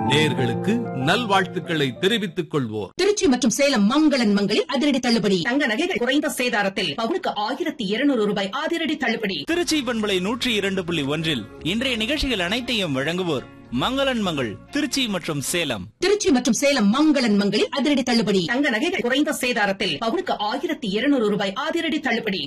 நேர்களுக்கு நல்வாழ்த்துக்களை தெரிவித்துக் கொள்வோர் திருச்சி மற்றும் சேலம் மங்களன் மங்களில் அதிரடி தள்ளுபடி தங்க நகைகள் குறைந்த சேதாரத்தில் பவுனுக்கு ஆயிரத்தி இருநூறு ரூபாய் அதிரடி தள்ளுபடி திருச்சி பண்பலை நூற்றி இரண்டு புள்ளி ஒன்றில் இன்றைய நிகழ்ச்சிகள் அனைத்தையும் வழங்குவோர் மங்களன் மங்கள் திருச்சி மற்றும் சேலம் திருச்சி மற்றும் சேலம் மங்களன் மங்களில் அதிரடி தள்ளுபடி தங்க நகைகள் குறைந்த சேதாரத்தில் பவுனுக்கு ஆயிரத்தி இருநூறு ரூபாய் அதிரடி தள்ளுபடி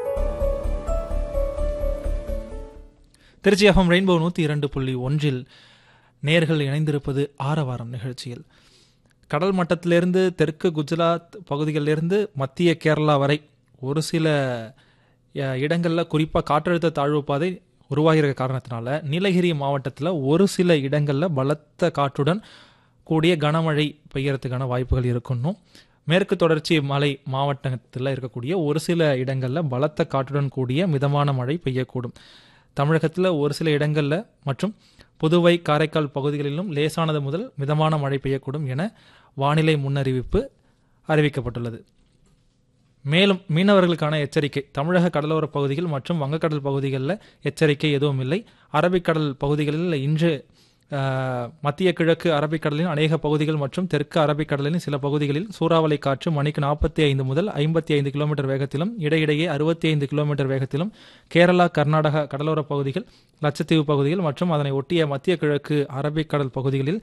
திருச்சி எஃப்எம் ரெயின்போ நூற்றி இரண்டு புள்ளி ஒன்றில் நேர்கள் இணைந்திருப்பது ஆரவாரம் நிகழ்ச்சியில் கடல் மட்டத்திலிருந்து தெற்கு குஜராத் பகுதிகளிலிருந்து மத்திய கேரளா வரை ஒரு சில அஹ், இடங்கள்ல குறிப்பாக காற்றழுத்த தாழ்வு பாதை உருவாகிற காரணத்தினால நீலகிரி மாவட்டத்தில் ஒரு சில இடங்களில் பலத்த காற்றுடன் கூடிய கனமழை பெய்யறதுக்கான வாய்ப்புகள் இருக்கணும் மேற்கு தொடர்ச்சி மலை மாவட்டத்தில் இருக்கக்கூடிய ஒரு சில இடங்களில் பலத்த காற்றுடன் கூடிய மிதமான மழை பெய்யக்கூடும் தமிழகத்தில் ஒரு சில இடங்களில் மற்றும் புதுவை காரைக்கால் பகுதிகளிலும் லேசானது முதல் மிதமான மழை பெய்யக்கூடும் என வானிலை முன்னறிவிப்பு அறிவிக்கப்பட்டுள்ளது மேலும் மீனவர்களுக்கான எச்சரிக்கை தமிழக கடலோர பகுதிகள் மற்றும் வங்கக்கடல் பகுதிகளில் எச்சரிக்கை எதுவும் இல்லை அரபிக்கடல் பகுதிகளில் இன்று ஆஹ், மத்திய கிழக்கு அரபிக்கடலின் அநேக பகுதிகள் மற்றும் தெற்கு அரபிக்கடலின் சில பகுதிகளில் சூறாவளி காற்று மணிக்கு நாற்பத்தி ஐந்து முதல் ஐம்பத்தி ஐந்து கிலோமீட்டர் வேகத்திலும் இடையிடையே அறுபத்தி ஐந்து கிலோமீட்டர் வேகத்திலும் கேரளா கர்நாடகா கடலோர பகுதிகள் லட்சத்தீவு பகுதிகள் மற்றும் அதனை ஒட்டிய மத்திய கிழக்கு அரபிக்கடல் பகுதிகளில்